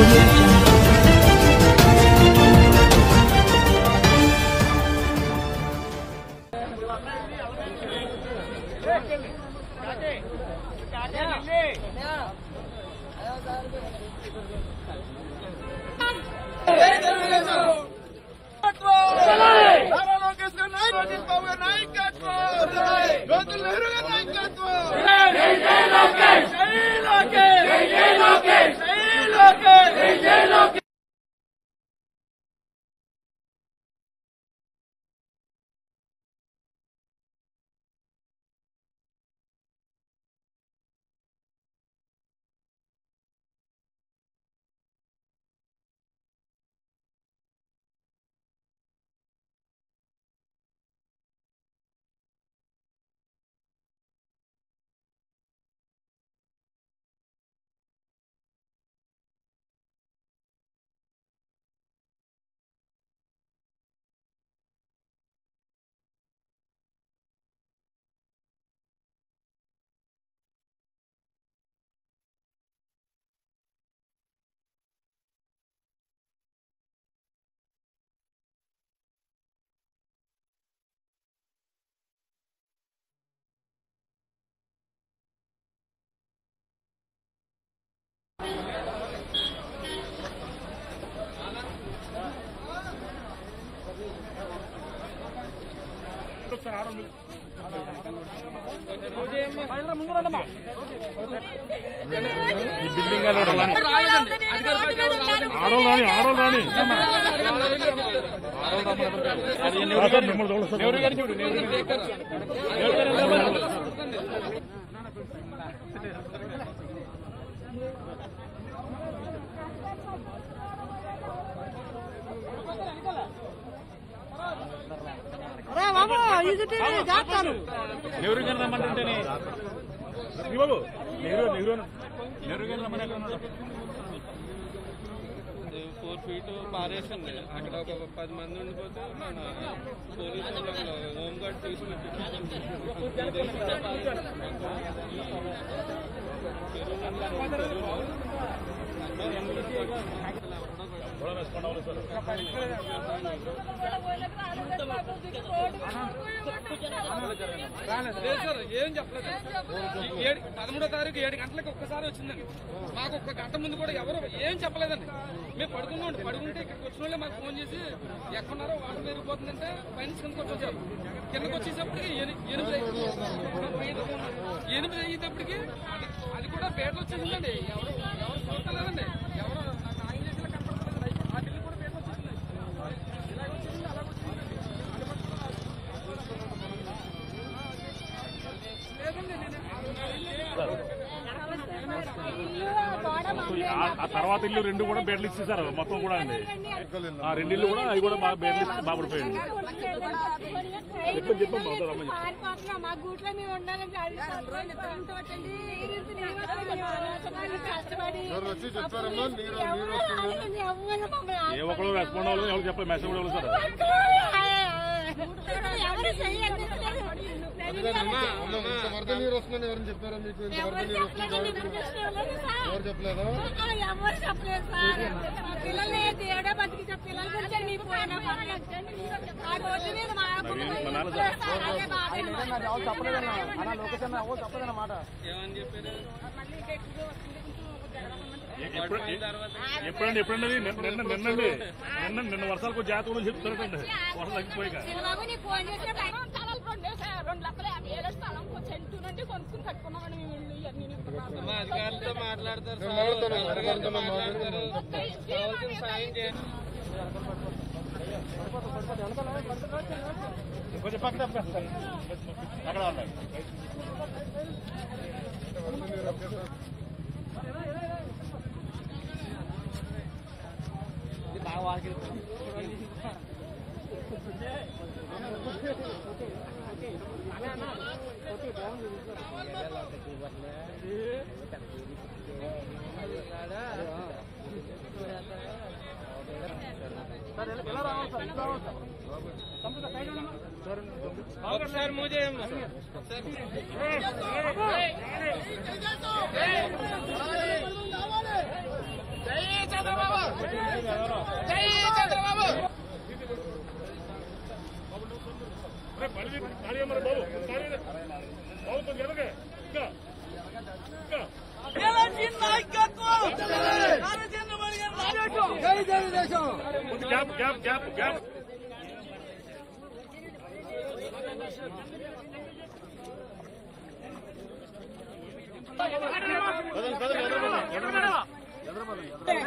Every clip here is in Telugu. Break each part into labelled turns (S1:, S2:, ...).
S1: audio jungle.
S2: నారా లోకేష్ గారి నాయకత్వం అజిత్ బాబు గారి నాయకత్వం జ్యోతుల నెహ్రూ గారి నాయకత్వం జై జై లోకేష్ జై లోకేష్ జై జై లోకేష్ జై లోకేష్ జై జై లోకేష్
S3: ఆడోళ్ళు రాని ఆడోళ్ళు రాని మిమ్మల్ని చూడలేదు నెహ్రూ గారిని రమ్మంటుంటేనే ఈ బాబు నెహ్రూ నెహ్రూ నెహ్రూ గారిని రమ్మని ఎక్కడ ఉన్నాడు?
S4: ఫోర్ ఫీట్ పారేసింది అక్కడ ఒక పది మంది ఉండిపోతే మన పోలీసు వాళ్ళు హోమ్ గార్డ్ తీసుకొచ్చి లేదు సార్ ఏం చెప్పలేదు ఈ ఏడు పదమూడో తారీఖు ఏడు గంటలకు ఒక్కసారి వచ్చిందండి మాకు ఒక్క గంట ముందు కూడా ఎవరు ఏం చెప్పలేదండి మేము పడుకున్నాం పడుకుంటే ఇక్కడికి వచ్చిన వాళ్ళే మాకు ఫోన్ చేసి ఎక్కడున్నారో వాటర్ పెరిగిపోతుందంటే పైన కిందకి వచ్చి వచ్చారు కిందకి వచ్చేటప్పటికి ఎని- ఎనిమిది అయ్యి- ఎనిమిది అయ్యేటప్పటికి అది అది కూడా పేటలు వచ్చేసిందండి ఎవరు ఎవరు చూడలేదండి ఎవరు నాకు ఆయన చేసిన కనపడలేదు ఆ బిల్లు కూడా పేటలు వచ్చేసింది ఇలాగ వచ్చింది అలాగ వచ్చింది లేదండి నేను
S3: ఆ- ఆ తర్వాత ఇల్లు రెండు కూడా బెడ్లు ఇచ్చేసారు మొత్తం కూడా అండి ఆ రెండు ఇల్లు కూడా అవి కూడా బాగా బెడ్లు ఇచ్చి బాగా పడిపోయింది
S5: పారిపోతున్నాం మా గూట్లో మేము ఉండాలని కష్టపడి
S3: ఏ ఒక్కరు రెస్పాండ్ అవ్వలేదు ఎవరు చెప్పలేదు మెసేజ్ కూడా ఇవ్వలేదు సార్
S5: ఎవరు చెయ్యండి
S2: వరద నీరు వస్తుందని ఎవరైనా చెప్పారా మీకు ఇంత వరద
S5: ఎవరు
S2: నీరు వస్తుంది
S5: చెప్పలేదండి సార్
S2: ఎవరు చెప్పలేదా
S5: ఎవరు చెప్పలేదు సార్ మా పిల్లల్ని దేవుడే బతికి చెప్ప పిల్లల గురించి మీ పోయినా ఆ రోడ్డు మీద మా
S3: మా నాన్న
S5: చెప్పలేదు సార్ అదే బాధ
S4: ఏమని చెప్పారు
S5: మళ్ళీ గట్టిగా వస్తుంది
S3: ఎప్పుడు ఎప్పుడండి ఎప్పుడండి అది? నిన్న నిన్న నిన్నండి నిన్న నిన్న వర్షాలకు జాతకులు చెప్తారటండి వర్షం తగ్గిపోయాక
S5: చిన్నబాబు నీ ఫోన్ చేసిన టైం స్థలాలు రెండు వేసా- రెండు లక్షల యాభై వేల స్థలం సెంటు నుండి కొనుక్కుని కట్టుకున్నామని మేము ఇల్లు ఇవన్నీ నింపుకున్నాము.
S4: మా అధికారులతో మాట్లాడతారు
S2: నేను
S4: సార్.
S2: మాట్లాడతాను, అధికారులతో
S4: మాట్లాడతారు
S5: ఒక్క ఇంటి
S4: కావాల్సిన సాయం చేయండి
S3: కొంచెం పక్కన తప్పేస్తారు. అక్కడ ఉన్నాయి
S4: ఒకసారి ముజే
S2: జై చంద్రబాబు
S3: ఖాళీ ఖాళీ అమ్మరు బాబు ఖాళీ బాబు కొంచెం ఎదగే ఇంకా ఇంకా కొంచెం గ్యాప్ గ్యాప్ గ్యాప్ గ్యాప్ పదండి, పదండి, ఎదరపడండి, ఎదరపడండి.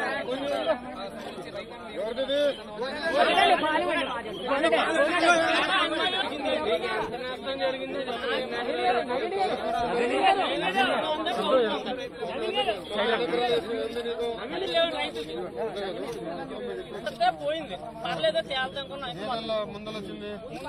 S1: పోయింది పర్లేదు తేల్దనుకున్నా
S6: ముందర వచ్చింది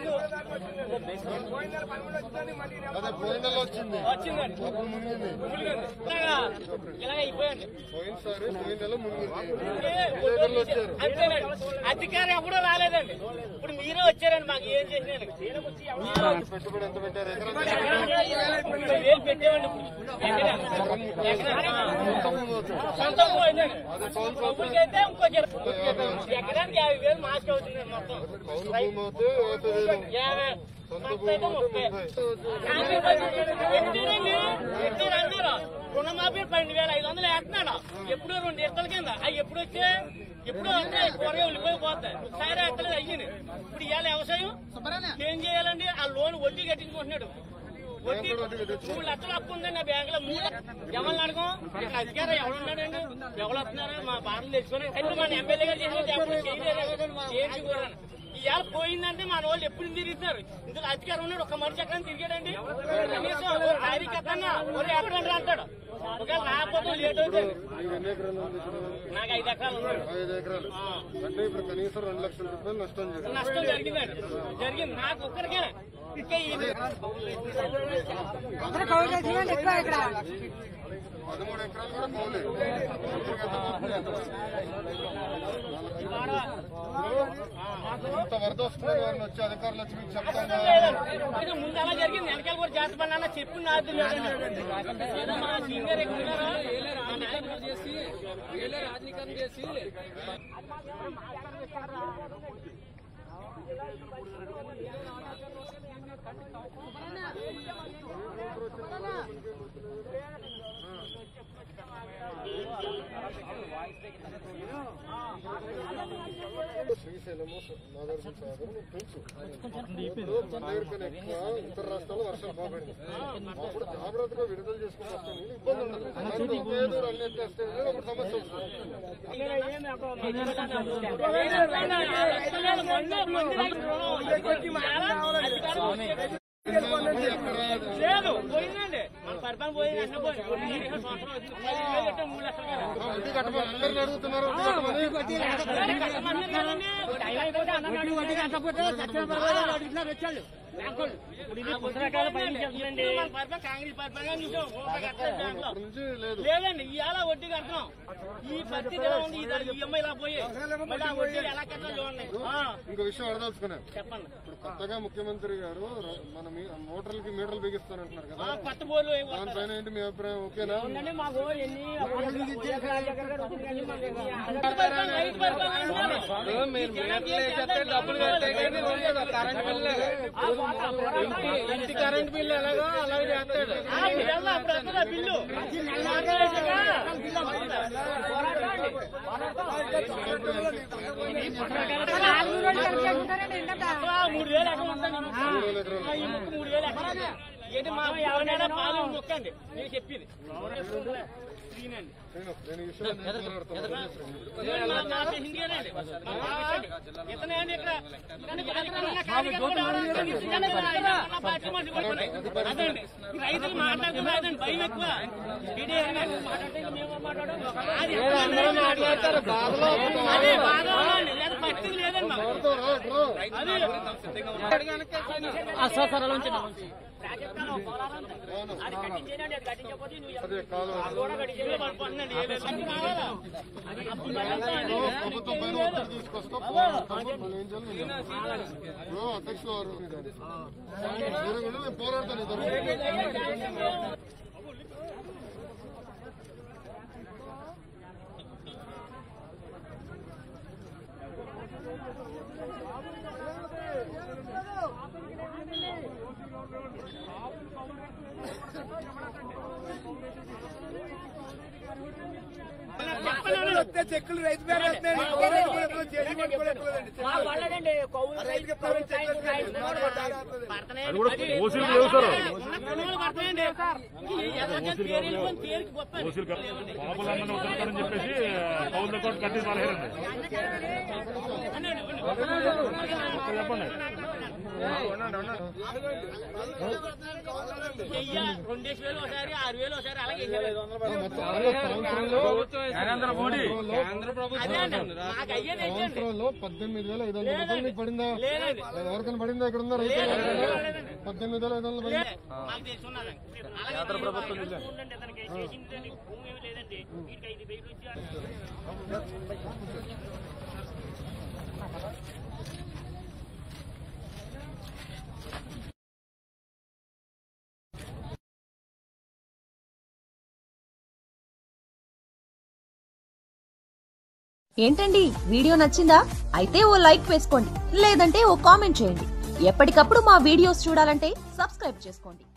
S6: అదే పోయిన నెల వచ్చింది
S1: వచ్చిందండి
S6: అప్పుడు మునిగింది
S1: ఇలాగా ఇలా అయిపోయింది
S6: పోయినసారి పోయిన నెల మునిగింది
S1: ఏ,
S6: విలేకరులు వచ్చారు
S1: అంతేనండి అధికారం ఎప్పుడూ రాలేదండి ఇప్పుడు మీరే వచ్చారండి మాకు ఏం చేసినాను
S6: పెట్టుబడి ఎంత పెట్టారు ఎకరానికి
S1: వేలు పెట్టేవండి ఇప్పుడు ఎక్కడ? ఎక్కడ? సొంత పోయిందండి అయితే ఇంకో ఎకరానికి యాభై వేలు మాస్క్ అవుతుంది మొత్తం
S6: కౌలు భూమి అవుతే యాభై వేలు
S1: యాభై
S6: సొంత
S1: మొత్తం
S6: భూమి
S1: అయితే
S6: అవుతే
S1: ముప్పై
S6: ముప్పై
S1: ఎట్టిరండి ఎట్టిరు అన్నారు రుణమాఫీ పన్నెండు వేల ఐదు వందలు వేస్తున్నాడు ఎప్పుడు రెండు ఎత్తల కింద అవి ఎప్పుడు వచ్చే ఎప్పుడు వస్తే కూర వెళ్ళిపోయి పోతాయి ఒకసారి ఎత్తలేదు అయ్యింది ఇప్పుడు ఇవాళ వ్యవసాయం ఏం చేయాలండి ఆ లోన్ వడ్డీ కట్టించుకుంటున్నాడు వడ్డీ మూడు లక్షలు అప్పు ఉందండి ఆ బ్యాంక్ లో మూడు ఎవరిని అడగం ఇక్కడ అధికారం ఎవరు ఉన్నాడండి ఎవరు వస్తున్నారు మా బాధలు తెలుసుకొని ఇప్పుడు మన ఎమ్మెల్యే గారు చేసినట్టు ఎప్పుడు చేయలేదు చేసి కూడా ఇవాళ పోయిందంటే మన వాళ్ళు ఎప్పుడు తిరుగుతున్నారు ఇందులో అధికారం ఉన్నాడు ఒక మనిషి ఎక్కడ తిరిగాడండి కనీసం ఓ లారీ కట్టన్నా ఒరే ఎక్కడ అంటాడు ఒకవేళ రాకపోతే లేట్ అవుతుంది
S6: మీకు ఎన్ని ఎకరాలు ఉంది ఇప్పుడు?
S1: నాకు ఐదు ఎకరాలు ఉంది.
S6: ఐదు ఎకరాలు అంటే ఇప్పుడు కనీసం రెండు లక్షల రూపాయలు నష్టం జరిగింది
S1: నష్టం జరిగిందండి జరిగింది నాకు ఒక్కరికే ఇంకా ఇది
S6: పదమూడు ఎకరాలు కూడా పోలే ఇంత వరద వస్తుందని వారిని వచ్చి అధికారులు వచ్చి మీకు చెప్తాను
S1: ఇది ముందు అలా జరిగింది వెనకాల కూడా జాగ్రత్త పడినా చెప్పు నాది ఏదో మా సీనియర్ ఎక్కువ ఉన్నారా? మా నాయకుడు చేసి రాజనీకరణ చేసి
S6: శ్రీశైలము నాగార్జున సాగర్ మీకు తెలుసు ఇప్పుడు మన దగ్గర కన్నా ఎక్కువ ఇతర రాష్ట్రాల్లో వర్షాలు బాగుపడింది అప్పుడు జాగ్రత్తగా విడుదల చేసుకుని వస్తాం కానీ ఇబ్బంది ఉండదు కానీ ఒకే దూరం అన్ని ఎత్తేస్తే అప్పుడు సమస్య వస్తుంది
S1: లేదు పోయిందండి మన పరిపాలన పోయింది అన్న పోయింది పదిహేను సంవత్సరాలు వచ్చింది. పదిహేను వేలు కట్టాం, మూడు లక్షలు కదా.
S6: వడ్డీ కట్టమని అందరిని అడుగుతున్నారు వడ్డీ కట్టమని
S1: కట్టమన్నారు కదండి. ఇప్పుడు మన పరిపాలన కాంగ్రెస్ పరిపాలన చూసాం. రూపాయి కట్టలేదు బ్యాంకులో.
S6: అప్పటి నుంచి లేదు
S1: లేదండి ఇవాళ వడ్డీ కడుతున్నాం ఈ పరిస్థితి ఎలా ఉంది ఈ ఈఎంఐ ఇలా పోయి మళ్ళీ ఆ వడ్డీ ఎలా కట్టాలి చూడండి ఆ,
S6: ఇంకో విషయం అడదలుచుకున్నాను
S1: చెప్పండి
S6: ఇప్పుడు కొత్తగా ముఖ్యమంత్రి గారు ర- మన మీ- మోటార్లకి మీటర్లు బిగిస్తానంటున్నారు కదా
S1: ఆ, కొత్త బోర్లు ఏం వస్తాయి?
S6: దానిపైన ఏంటి మీ అభిప్రాయం ఓకేనా
S1: మాకు ఎన్ని రైతు పరిపాలన రైతు పరిపాలన అంటున్నారు.
S4: మీరు మీటర్లు వేసేస్తే డబ్బులు కట్టే కానీ కరెంట్ బిల్లు ఇంటి కరెంట్ బిల్లు ఎలాగో అలాగే చేస్తాడు
S1: ఆ, మీరు వెళ్ళా, అప్పుడు వస్తుందా బిల్లు మార్చేసాక బిల్లు వస్తుందా? అసలు ఆ మూడు వేలు ఎక్కడ ఉంటుంది ఆ, ఈ ముక్కు మూడు వేలు ఎక్కడ ఉంది? ఏంటి మా ఎవరైనా పాలు మొక్కండి నేను చెప్పింది శ్రీనండి
S6: నేను నేను ఈ విషయం నేను మాట్లాడతాను
S1: నేను మా- మా హిందీనండి. మా పాకిస్తాన్. ఇతనేంటి ఇక్కడ ఇతను ఇక్కడ ఉన్న కార్యకర్తలు ఎవరు? ఇతను ఇక్కడ ఆయన ఉన్న పార్టీ మనిషి కొట్టుకుని. అదండి ఈ రైతులు మాట్లాడుతున్నారు అదండి భయం ఎక్కువ ఇది ఏంటండి? మాట్లాడితే ఇంక మేము మాట్లాడడం. అది ఎక్కడ
S4: మాట్లాడతారు బాధలో
S1: అదే బాధ ఉందండి. లేదా పట్టింది లేదండి మాకు. అది రాజస్థాన్ పోరాటం ఉంది. అది కట్టించేయండి, అది కట్టించకపోతే నువ్వు
S6: అదే కాదు
S1: కూడా కట్టించేది పడిపోతుందండి. ఏ విధంగా కావాలా? అప్పుడు మళ్ళీ
S6: ప్రభుత్వం పైన ఒత్తిడి తీసుకొస్తా పోరాడతాము మనం ఏం చేయాలి నేను చెప్తాను. ఇప్పుడు అధ్యక్షులు వారు మీరు కూడా నేను పోరాడతాను ఇద్దరు
S1: ఆ
S2: చెక్కులు వస్తే చెక్కులు రైతు పేరు వస్తున్నాయి గవర్నమెంట్ కూడా ఎత్తలేదు, చేసి కూడా కూడా ఎత్తలేదండి.
S1: మా వాళ్ళదండి కౌలు
S2: రైతుకి
S1: రైతు
S2: ప్రభుత్వం
S1: రైతు
S2: చెక్కులు
S1: రైతు
S2: ఇస్తుంది.
S1: కూడా
S2: పడుతుంది.
S1: పడుతున్నాయండి.
S3: అది కూడా
S1: అది
S3: ఓసీలు లేవుతారు
S1: ఉన్న కొనుగోలు పడుతున్నాయండి. ఈ ఎదరికీ పేరు వెళ్ళిపోయింది, పేరుకి గొప్ప
S3: ఓసీలు పాపలందరినీ వదులుతారని చెప్పేసి కౌలు అకౌంట్ కట్టి పడేరండి చెప్పండి
S1: చెయ్య రెండేసి వేలు ఒకసారి ఆరు వేలు ఒకసారి అలాగే వేసారు.
S4: నరేంద్ర మోడీ కేంద్ర
S1: అదే అండి మాకు అయ్యేది అయితే అండి.
S6: సంవత్సరంలో పద్దెనిమిది వేల ఐదు వందల రూపాయలు మీకు పడిందా
S1: లేదండి
S6: ఎవరికైనా పడిందా ఇక్కడ ఉన్న రైతు పద్దెనిమిది వేల ఐదు వందలు పడిందా
S1: లే, మాకు తెలిసి ఉన్నదండి. అలాగే ప్రభుత్వం ఉండండి అతనికి చేసిందండి భూమి ఏమీ లేదండి వీటికి ఐదు వేలు ఇచ్చారు
S7: ఏంటండి వీడియో నచ్చిందా అయితే ఓ లైక్ వేసుకోండి లేదంటే ఓ కామెంట్ చేయండి ఎప్పటికప్పుడు మా వీడియోస్ చూడాలంటే సబ్స్క్రైబ్ చేసుకోండి